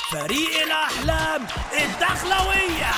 فريق الأحلام الدخلوية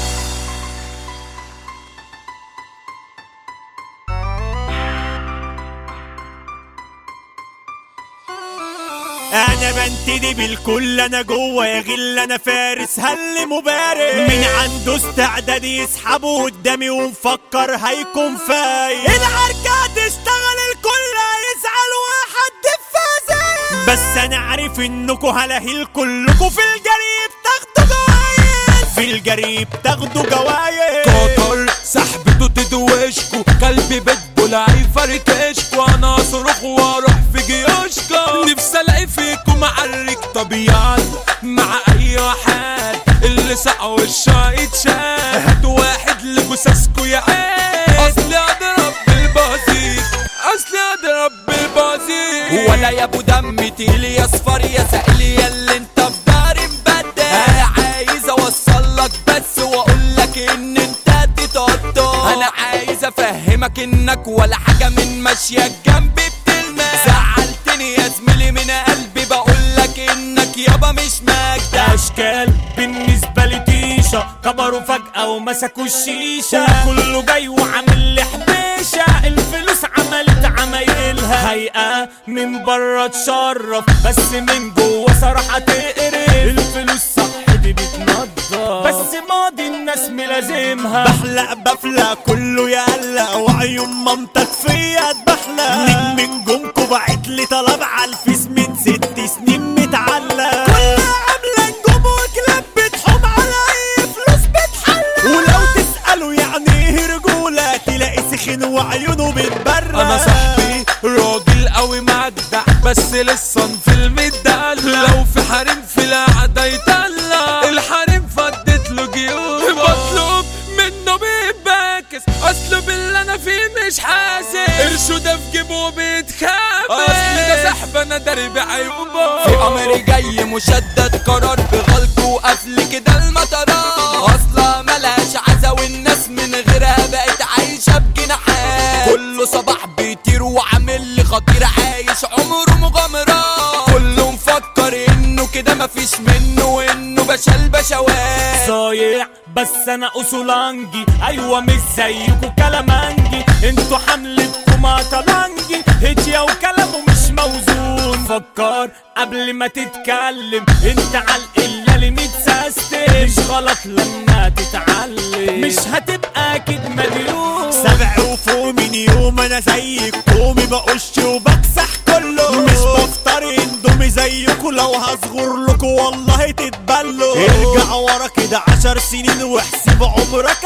انا بنتدي بالكل انا جوه يا غل انا فارس هل مبارك من عنده استعداد يسحبه قدامي ومفكر هيكون فايق العركة تشتغل الكل هيزعل واحد فازاي بس انا عارف انكوا هلاهيل كلكوا في الجري بتاخدوا جوايز في الجري بتاخدوا جوايز قطر سحبته تدوشكو قلبي بتبول هيفركشكو انا اصرخ واروح في جيوشكو نفسي الاقي فيكم معرك طبيعي مع اي واحد اللي سقوا الشايط شاد هاتوا واحد لجثثكو يا عين اصلي اضرب بالبازيك اصلي اضرب بالبازيك ولا يا ابو دم تقيلي يا صفر يا سائلي يا اللي انت في داري مبدل انا عايز اوصل لك بس واقول لك ان انت تتقطع انا عايز افهمك انك ولا حاجه من ماشيه جنبي بتلمس زعلتني يا زميلي من قلبي بقول لك انك يابا مش مجدع اشكال بالنسبه لي تيشه كبروا فجاه ومسكوا الشيشه كله جاي وعامل لي حبيشه الفلوس عملت عمايلها هيئه من بره تشرف بس من جوه صراحه تقرف الفلوس صح دي بتنضف بس ماضي الناس ملازمها بحلق بفلق كله يقلق وعيون مامتك فيا تبحلق نجم نجومكوا بعت لي طلب على الفيس من ست سنين متعلق كلها عامله نجوم وكلاب بتحوم على اي فلوس بتحلق ولو تسالوا يعني ايه رجوله تلاقي سخن وعيونه بتبرق انا صاحبي راجل قوي مجدع بس لسه في المدلع لو في حريم في القعده يطلع الحريم فضت له جيوب بطلب منه بيباكس اصله باللي انا فيه مش حاسس قرشه ده في جيبه بيتخابس اصل ده سحب انا داري بعيوبه في امر جاي مشدد قرار بغلق وقفل كده المطارات اصلا ملهاش عزا والناس من غيرها بقت عايشه بجناحات كله صباح بيطير وعامل لي خطير عايش عمره مغامرات كله مفكر انه كده مفيش منه وانه بشال بشوات صايع بس انا اصولانجي ايوه مش زيكوا كلامانجي انتوا حملتكم طلانجي هجية وكلامه مش موزون فكر قبل ما تتكلم انت على القلة متسستم مش غلط لما تتعلم مش هتبقى اكيد مديون سبع وفوق من يوم انا زيك قومي بقش وبكسح كله مش بفطر اندومي زيكوا لو هصغر لكوا والله تتبلوا ارجع ورا كده عشر سنين واحسب عمرك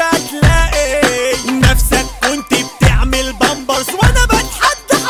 هتلاقي نفسك كنت بتعمل بامبرز وانا بتحدى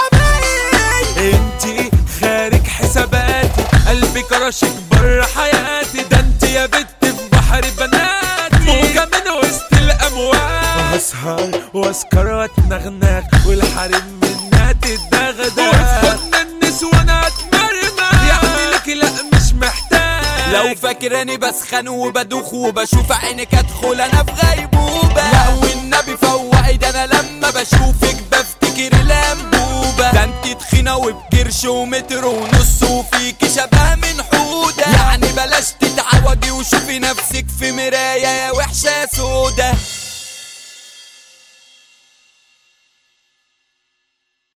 حبايبي انتي خارج حساباتي قلبي كرشك بره حياتي ده انت يا بت في بحر بناتي موجة من وسط الاموال اسهر واسكر واتنغنغ والحريم منها تتدغدغ وفن النسوان اتمرمى يعني لك لا مش محتاج لو فاكراني بسخن وبدوخ وبشوف عينك ادخل انا في غيبوبة لا والنبي فوقي ده انا لما بشوفك بفتكر الانبوبة ده انت تخينة وبكرش ومتر ونص وفيكي شبه من حودة يعني بلاش تتعوجي وشوفي نفسك في مراية يا وحشة يا سودة